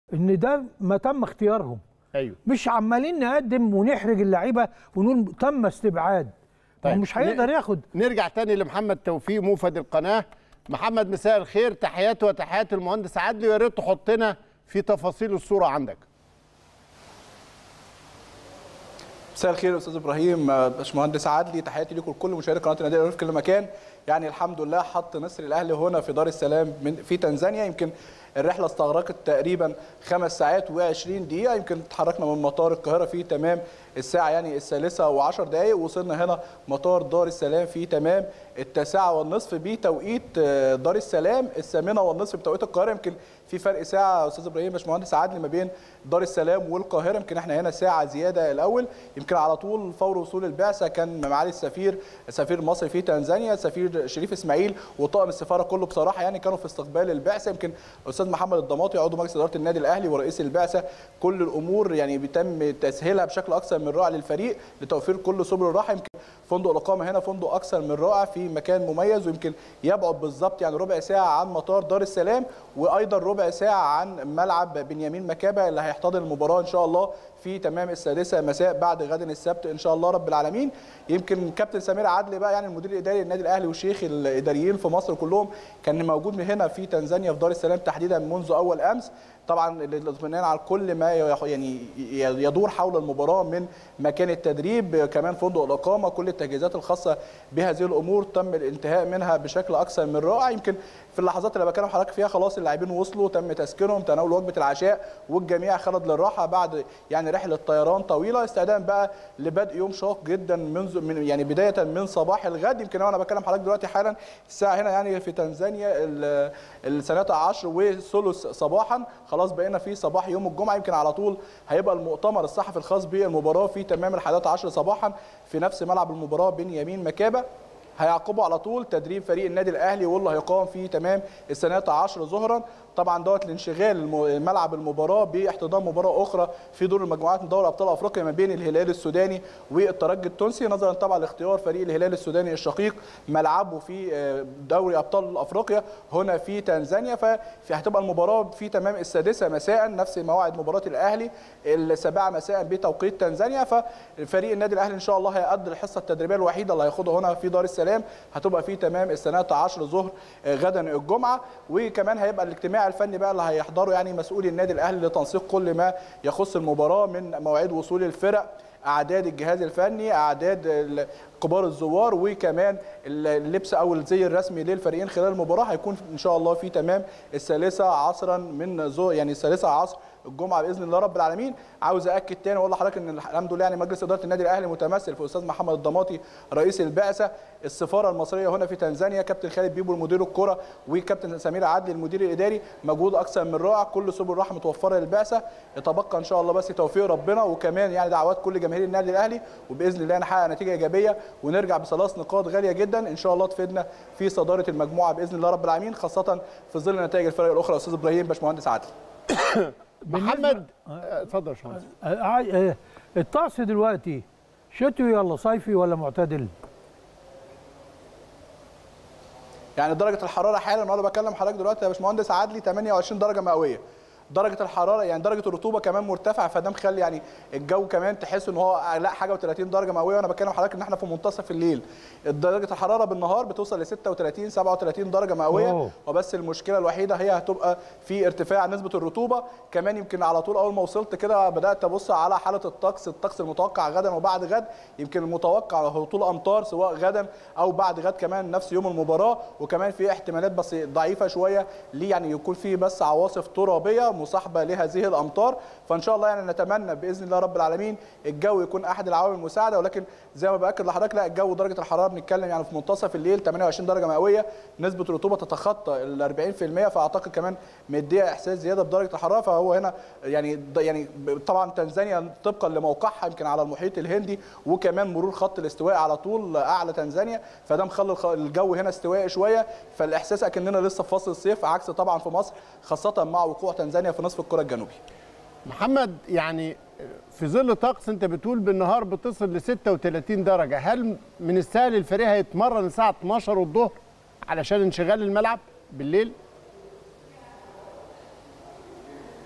ان ده ما تم اختيارهم ايوه مش عمالين نقدم ونحرج اللعيبه ونقول تم استبعاد طيب. مش هيقدر ياخد نرجع تاني لمحمد توفيق موفد القناه محمد مساء الخير تحياتي وتحيات المهندس عدلي ويا ريت تحطنا في تفاصيل الصوره عندك مساء الخير استاذ ابراهيم باشمهندس عدلي تحياتي لكم لكل مشاهدي قناه النادي الاهلي في كل مكان يعني الحمد لله حط مصر الاهلي هنا في دار السلام من في تنزانيا يمكن الرحله استغرقت تقريبا خمس ساعات و20 دقيقه يمكن اتحركنا من مطار القاهره في تمام الساعه يعني الثالثه و10 دقائق وصلنا هنا مطار دار السلام في تمام التاسعه والنصف بتوقيت دار السلام الثامنه والنصف بتوقيت القاهره يمكن في فرق ساعه استاذ ابراهيم باشمهندس عادل ما بين دار السلام والقاهره يمكن احنا هنا ساعه زياده الاول يمكن على طول فور وصول البعثه كان معالي السفير السفير المصري في تنزانيا السفير شريف اسماعيل وطاقم السفاره كله بصراحه يعني كانوا في استقبال البعثه يمكن الاستاذ محمد الضماطي عضو مجلس اداره النادي الاهلي ورئيس البعثه كل الامور يعني بيتم تسهيلها بشكل اكثر من رائع للفريق لتوفير كل سبل الراحه يمكن فندق الاقامه هنا فندق اكثر من رائع في مكان مميز ويمكن يبعد بالظبط يعني ربع ساعه عن مطار دار السلام وايضا ربع ساعه عن ملعب بنيامين مكابه اللي هيحتضن المباراه ان شاء الله في تمام السادسه مساء بعد غد السبت ان شاء الله رب العالمين يمكن كابتن سمير عدلي بقى يعني المدير الاداري للنادي الاهلي والشيخ الاداريين في مصر كلهم كان موجود من هنا في تنزانيا في دار السلام تحديدا منذ اول امس طبعا الاطمئنان على كل ما يعني يدور حول المباراه من مكان التدريب كمان فندق الاقامه كل التجهيزات الخاصه بهذه الامور تم الانتهاء منها بشكل اكثر من رائع يمكن في اللحظات اللي بكلم حضرتك فيها خلاص اللاعبين وصلوا تم تسكينهم تناول وجبه العشاء والجميع خرج للراحه بعد يعني رحله طيران طويله استعدادا بقى لبدء يوم شاق جدا منذ من يعني بدايه من صباح الغد يمكن انا بكلم حضرتك دلوقتي حالا الساعه هنا يعني في تنزانيا السنه 10 وثلث صباحا خلاص بقينا في صباح يوم الجمعه يمكن على طول هيبقى المؤتمر الصحفي الخاص بالمباراه في تمام الحادثه 10 صباحا في نفس ملعب المباراه بين يمين مكابه هيعقبوا على طول تدريب فريق النادي الاهلي واللي هيقام في تمام السنه 10 ظهرا طبعا دوت لانشغال ملعب المباراه باحتضان مباراه اخرى في دور المجموعات من دوري ابطال افريقيا ما بين الهلال السوداني والترجي التونسي نظرا طبعا لاختيار فريق الهلال السوداني الشقيق ملعبه في دوري ابطال افريقيا هنا في تنزانيا ففي هتبقى المباراه في تمام السادسه مساء نفس موعد مباراه الاهلي السابعه مساء بتوقيت تنزانيا ففريق النادي الاهلي ان شاء الله هيأدي الحصه التدريبيه الوحيده اللي هياخدها هنا في دار السلام هتبقى في تمام السنه 10 ظهر غدا الجمعه وكمان هيبقى الاجتماع الفني بقى اللي هيحضره يعني مسؤولي النادي الاهلي لتنسيق كل ما يخص المباراه من مواعيد وصول الفرق اعداد الجهاز الفني اعداد كبار الزوار وكمان اللبس او الزي الرسمي للفريقين خلال المباراه هيكون ان شاء الله في تمام الثالثه عصرا من زو يعني الثالثه عصر الجمعه باذن الله رب العالمين عاوز اكد تاني واقول لحضرتك ان الحمد لله يعني مجلس اداره النادي الاهلي متمثل في الاستاذ محمد الضماطي رئيس البعثه السفاره المصريه هنا في تنزانيا كابتن خالد بيبو المدير الكره وكابتن سمير عدلي المدير الاداري مجهود اكثر من رائع كل سبل الراحه متوفره للبعثه يتبقى ان شاء الله بس توفيق ربنا وكمان يعني دعوات كل جماهير النادي الاهلي وباذن الله نحقق نتيجه ايجابيه ونرجع بثلاث نقاط غاليه جدا ان شاء الله تفيدنا في صداره المجموعه باذن الله رب العالمين خاصه في ظل نتائج الفرق الاخرى استاذ ابراهيم باشمهندس عادل محمد اتفضل يا باشمهندس الطقس دلوقتي شتوي ولا صيفي ولا معتدل؟ يعني درجه الحراره حالا وانا بكلم حضرتك دلوقتي يا باشمهندس عادلي 28 درجه مئويه درجه الحراره يعني درجه الرطوبه كمان مرتفعه فده مخلي يعني الجو كمان تحس ان هو لا حاجه و30 درجه مئويه وانا بكلم حضرتك ان احنا في منتصف الليل درجه الحراره بالنهار بتوصل ل 36 37 درجه مئويه أوه. وبس المشكله الوحيده هي هتبقى في ارتفاع نسبه الرطوبه كمان يمكن على طول اول ما وصلت كده بدات ابص على حاله الطقس الطقس المتوقع غدا وبعد غد يمكن المتوقع هطول امطار سواء غدا او بعد غد كمان نفس يوم المباراه وكمان في احتمالات بس ضعيفه شويه ليه يعني يكون في بس عواصف ترابيه مصاحبه لهذه الامطار فان شاء الله يعني نتمنى باذن الله رب العالمين الجو يكون احد العوامل المساعده ولكن زي ما باكد لحضرتك لا الجو درجه الحراره بنتكلم يعني في منتصف الليل 28 درجه مئويه نسبه الرطوبه تتخطى ال 40% فاعتقد كمان مديه احساس زياده بدرجه الحراره فهو هنا يعني يعني طبعا تنزانيا طبقا لموقعها يمكن على المحيط الهندي وكمان مرور خط الاستواء على طول اعلى تنزانيا فده مخلي الجو هنا استوائي شويه فالاحساس اكننا لسه في فصل الصيف عكس طبعا في مصر خاصه مع وقوع تنزانيا في نصف الكره الجنوبي محمد يعني في ظل طقس انت بتقول بالنهار بتصل ل 36 درجه هل من السهل الفريق هيتمرن الساعه 12 الظهر علشان انشغال الملعب بالليل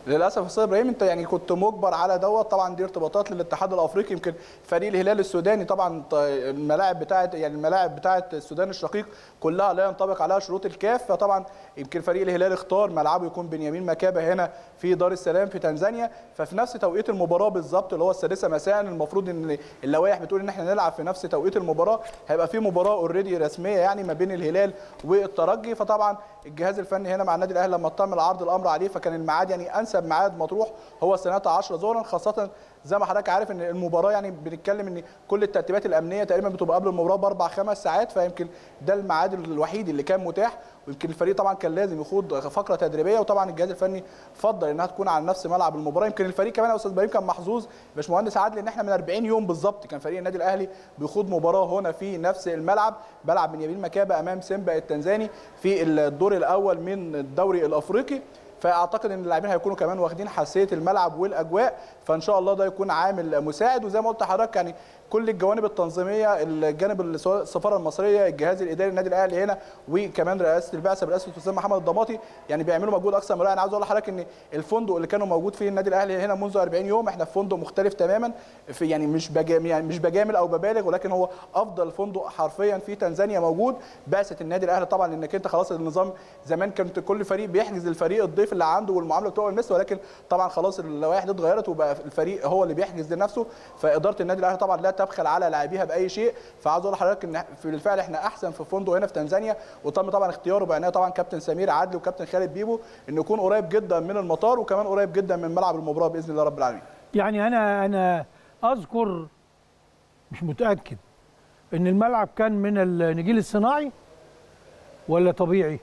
للاسف يا استاذ ابراهيم انت يعني كنت مجبر على دوت طبعا دي ارتباطات للاتحاد الافريقي يمكن فريق الهلال السوداني طبعا ط- الملاعب بتاعه يعني الملاعب بتاعه السودان الشقيق كلها لا ينطبق عليها شروط الكاف فطبعا يمكن فريق الهلال اختار ملعبه يكون بنيامين مكابه هنا في دار السلام في تنزانيا ففي نفس توقيت المباراه بالظبط اللي هو السادسه مساء المفروض ان اللوائح بتقول ان احنا نلعب في نفس توقيت المباراه هيبقى في مباراه اوريدي رسميه يعني ما بين الهلال والترجي فطبعا الجهاز الفني هنا مع النادي الاهلي لما تم العرض الامر عليه فكان الميعاد يعني انسب ميعاد مطروح هو السنه 10 ظهرا خاصه زي ما حضرتك عارف ان المباراه يعني بنتكلم ان كل الترتيبات الامنيه تقريبا بتبقى قبل المباراه باربع خمس ساعات فيمكن ده الميعاد الوحيد اللي كان متاح ويمكن الفريق طبعا كان لازم يخوض فقره تدريبيه وطبعا الجهاز الفني فضل انها تكون على نفس ملعب المباراه يمكن الفريق كمان يا استاذ ابراهيم كان محظوظ باشمهندس عادل ان احنا من 40 يوم بالظبط كان فريق النادي الاهلي بيخوض مباراه هنا في نفس الملعب ملعب بنيامين مكابه امام سيمبا التنزاني في الدور الاول من الدوري الافريقي فاعتقد ان اللاعبين هيكونوا كمان واخدين حساسيه الملعب والاجواء فان شاء الله ده يكون عامل مساعد وزي ما قلت لحضرتك يعني كل الجوانب التنظيميه الجانب السفاره المصريه الجهاز الاداري النادي الاهلي هنا وكمان رئاسه البعثه برئاسه الاستاذ محمد الضماطي يعني بيعملوا مجهود اكثر من رائع انا عاوز اقول لحضرتك ان الفندق اللي كانوا موجود فيه النادي الاهلي هنا منذ 40 يوم احنا في فندق مختلف تماما في يعني مش بجامل يعني مش بجامل او ببالغ ولكن هو افضل فندق حرفيا في تنزانيا موجود بعثه النادي الاهلي طبعا انك انت خلاص النظام زمان كانت كل فريق بيحجز الفريق الضيف اللي عنده والمعامله بتبقى المثل ولكن طبعا خلاص اللوائح دي اتغيرت وبقى الفريق هو اللي بيحجز لنفسه فاداره النادي الاهلي طبعا لا تبخل على لاعبيها باي شيء فعاوز اقول لحضرتك ان في الفعل احنا احسن في فندق هنا في تنزانيا وتم طبعا اختياره بعنايه طبعا كابتن سمير عدلي وكابتن خالد بيبو انه يكون قريب جدا من المطار وكمان قريب جدا من ملعب المباراه باذن الله رب العالمين يعني انا انا اذكر مش متاكد ان الملعب كان من النجيل الصناعي ولا طبيعي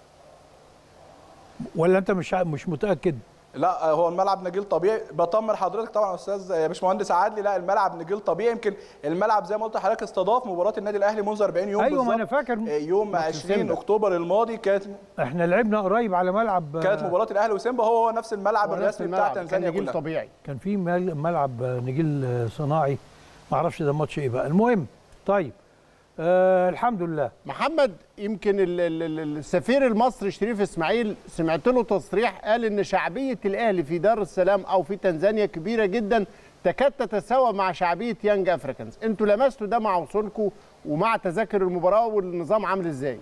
ولا انت مش مش متاكد لا هو الملعب نجيل طبيعي بطمن حضرتك طبعا يا استاذ يا باشمهندس عادلي لا الملعب نجيل طبيعي يمكن الملعب زي ما قلت لحضرتك استضاف مباراه النادي الاهلي منذ 40 يوم ايوه ما بالظبط. انا فاكر يوم ماتش 20 سيمبا. اكتوبر الماضي كانت احنا لعبنا قريب على ملعب كانت مباراه الاهلي وسيمبا هو هو نفس الملعب ونفس الرسمي بتاع الملعب كان تنزانيا نجيل كلها طبيعي كان في مل- ملعب نجيل صناعي ما اعرفش ده ماتش ايه بقى المهم طيب آه الحمد لله محمد يمكن ال- ال- ال- السفير المصري شريف اسماعيل سمعت له تصريح قال ان شعبيه الاهلي في دار السلام او في تنزانيا كبيره جدا تكاد تتساوى مع شعبيه يانج افريكانز انتوا لمستوا ده مع وصولكم ومع تذاكر المباراه والنظام عامل ازاي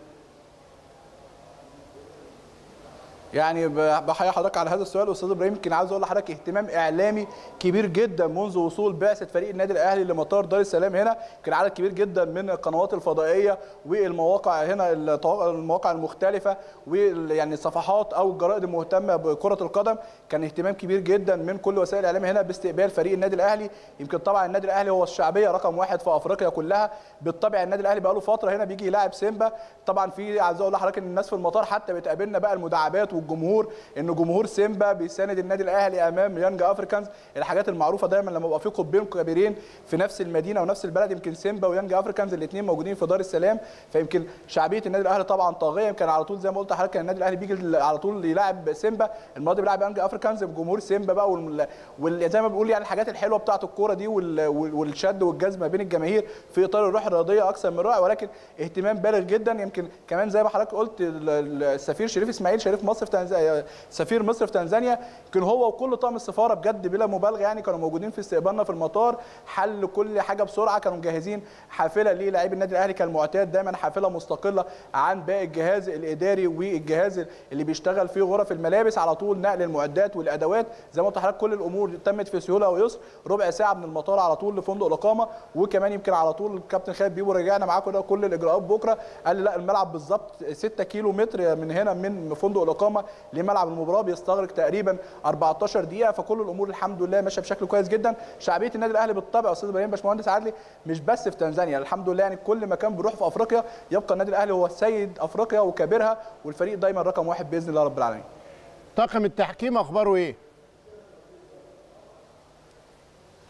يعني ب- بحيي حضرتك على هذا السؤال استاذ ابراهيم يمكن عاوز اقول لحضرتك اهتمام اعلامي كبير جدا منذ وصول بعثه فريق النادي الاهلي لمطار دار السلام هنا كان عدد كبير جدا من القنوات الفضائيه والمواقع هنا التوا- المواقع المختلفه ويعني الصفحات او الجرائد المهتمه بكره القدم كان اهتمام كبير جدا من كل وسائل الاعلام هنا باستقبال فريق النادي الاهلي يمكن طبعا النادي الاهلي هو الشعبيه رقم واحد في افريقيا كلها بالطبع النادي الاهلي بقاله فتره هنا بيجي يلاعب سيمبا طبعا في عايز اقول لحضرتك ان الناس في المطار حتى بتقابلنا بقى المداعبات والجمهور ان جمهور سيمبا بيساند النادي الاهلي امام يانج افريكانز الحاجات المعروفه دايما لما يبقى في قطبين كبيرين في نفس المدينه ونفس البلد يمكن سيمبا ويانج افريكانز الاثنين موجودين في دار السلام فيمكن شعبيه النادي الاهلي طبعا طاغيه يمكن على طول زي ما قلت لحضرتك كان النادي الاهلي بيجي على طول يلاعب سيمبا الماضي بيلعب يانج افريكانز بجمهور سيمبا بقى وال... وال... زي ما بنقول يعني الحاجات الحلوه بتاعه الكوره دي وال... وال- والشد والجذب ما بين الجماهير في اطار الروح الرياضيه اكثر من رائع ولكن اهتمام بالغ جدا يمكن كمان زي ما حضرتك قلت ال- ال- السفير شريف اسماعيل شريف مصر في تنزانيا سفير مصر في تنزانيا يمكن هو وكل طاقم السفاره بجد بلا مبالغه يعني كانوا موجودين في استقبالنا في المطار حل كل حاجه بسرعه كانوا مجهزين حافله للاعبي النادي الاهلي كالمعتاد دايما حافله مستقله عن باقي الجهاز الاداري والجهاز اللي بيشتغل في غرف الملابس على طول نقل المعدات والادوات زي ما قلت لحضرتك كل الامور تمت في سهوله ويسر ربع ساعه من المطار على طول لفندق الاقامه وكمان يمكن على طول الكابتن خالد بيبو رجعنا معاكم ده كل الاجراءات بكره قال لي لا الملعب بالظبط 6 كيلو متر من هنا من فندق الاقامه لملعب المباراه بيستغرق تقريبا 14 دقيقه فكل الامور الحمد لله ماشيه بشكل كويس جدا شعبيه النادي الاهلي بالطبع يا استاذ ابراهيم باشمهندس عادلي مش بس في تنزانيا الحمد لله يعني كل مكان بيروح في افريقيا يبقى النادي الاهلي هو سيد افريقيا وكبيرها والفريق دايما رقم واحد باذن الله رب العالمين طاقم التحكيم اخباره ايه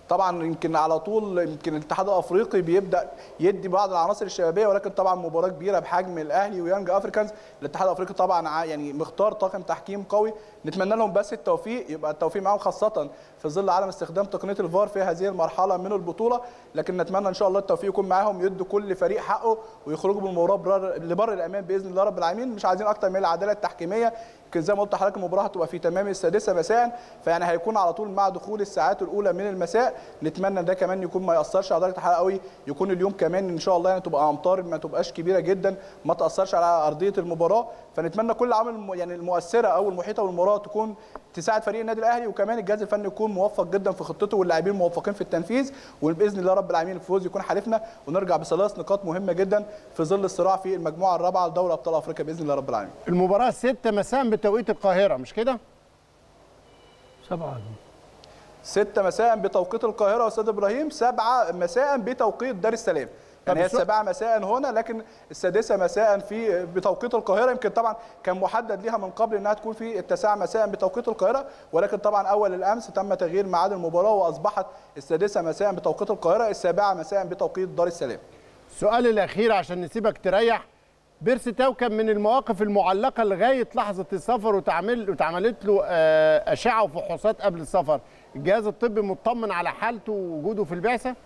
طبعا يمكن على طول يمكن الاتحاد الافريقي بيبدا يدي بعض العناصر الشبابيه ولكن طبعا مباراه كبيره بحجم الاهلي ويانج افريكانز الاتحاد الافريقي طبعا ع- يعني مختار طاقم تحكيم قوي نتمنى لهم بس التوفيق يبقى التوفيق معاهم خاصه في ظل عدم استخدام تقنيه الفار في هذه المرحله من البطوله لكن نتمنى ان شاء الله التوفيق يكون معاهم يدوا كل فريق حقه ويخرجوا بالمباراه برر- لبر الامان باذن الله رب العالمين مش عايزين اكتر من العداله التحكيميه يمكن زي ما قلت لحضرتك المباراه هتبقى في تمام السادسه مساء فيعني هيكون على طول مع دخول الساعات الاولى من المساء نتمنى ده كمان يكون ما ياثرش على درجه الحراره قوي يكون اليوم كمان ان شاء الله يعني تبقى امطار ما تبقاش كبيره جدا ما تاثرش على ارضيه المباراه فنتمنى كل العوامل الم- يعني المؤثره او المحيطه بالمباراه تكون تساعد فريق النادي الاهلي وكمان الجهاز الفني يكون موفق جدا في خطته واللاعبين موفقين في التنفيذ وباذن الله رب العالمين الفوز يكون حليفنا ونرجع بثلاث نقاط مهمه جدا في ظل الصراع في المجموعه الرابعه لدوري ابطال افريقيا باذن الله رب العالمين المباراه 6 مساء بتوقيت القاهره مش كده؟ سبعة 6 مساء بتوقيت القاهره يا استاذ ابراهيم 7 مساء بتوقيت دار السلام يعني هي طب السؤال- السابعة مساء هنا لكن السادسة مساء في بتوقيت القاهرة يمكن طبعا كان محدد ليها من قبل انها تكون في التاسعة مساء بتوقيت القاهرة ولكن طبعا اول الامس تم تغيير ميعاد المباراة واصبحت السادسة مساء بتوقيت القاهرة السابعة مساء بتوقيت دار السلام السؤال الاخير عشان نسيبك تريح بيرسي تاو كان من المواقف المعلقه لغايه لحظه السفر وتعمل واتعملت له آه، اشعه وفحوصات قبل السفر الجهاز الطبي مطمن على حالته ووجوده في البعثه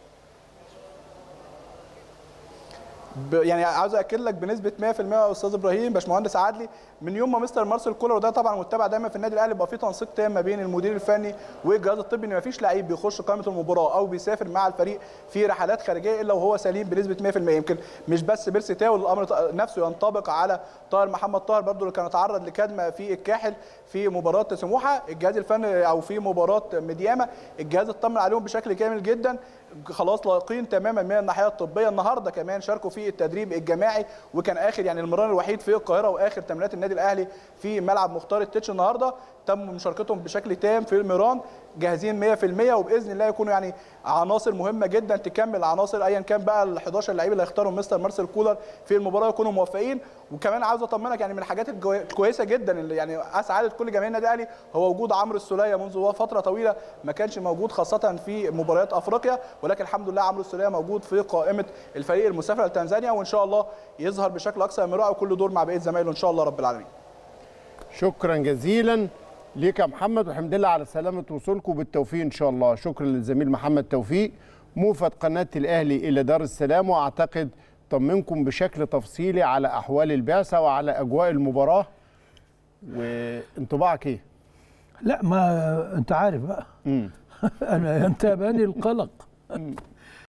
ب- يعني عاوز اكد لك بنسبه 100% يا استاذ ابراهيم باشمهندس عدلي من يوم ما مستر مارسيل كولر وده طبعا متبع دايما في النادي الاهلي بيبقى في تنسيق تام ما بين المدير الفني والجهاز الطبي ان ما فيش لعيب بيخش قائمه المباراه او بيسافر مع الفريق في رحلات خارجيه الا وهو سليم بنسبه 100% يمكن مش بس بيرسي تاو الامر ط- نفسه ينطبق على طاهر محمد طاهر برضو اللي كان اتعرض لكدمه في الكاحل في مباراه سموحه الجهاز الفني او في مباراه مدياما الجهاز اطمن عليهم بشكل كامل جدا خلاص لاقين تماما من الناحيه الطبيه النهارده كمان شاركوا في التدريب الجماعي وكان اخر يعني المران الوحيد في القاهره واخر تمرينات النادي الاهلي في ملعب مختار التتش النهارده تم مشاركتهم بشكل تام في الميران جاهزين 100% وباذن الله يكونوا يعني عناصر مهمه جدا تكمل عناصر ايا كان بقى ال 11 لعيب اللي هيختارهم مستر مارسيل كولر في المباراه يكونوا موفقين وكمان عاوز اطمنك يعني من الحاجات الجو- الكويسه جدا اللي يعني اسعدت كل جماهير النادي الاهلي هو وجود عمرو السوليه منذ فتره طويله ما كانش موجود خاصه في مباريات افريقيا ولكن الحمد لله عمرو السوليه موجود في قائمه الفريق المسافر لتنزانيا وان شاء الله يظهر بشكل اكثر من رائع وكل دور مع بقيه زمايله ان شاء الله رب العالمين شكرا جزيلا ليك يا محمد والحمد لله على سلامه وصولكم بالتوفيق ان شاء الله شكرا للزميل محمد توفيق موفد قناه الاهلي الى دار السلام واعتقد طمنكم بشكل تفصيلي على احوال البعثه وعلى اجواء المباراه وانطباعك ايه لا ما انت عارف بقى انا ينتابني القلق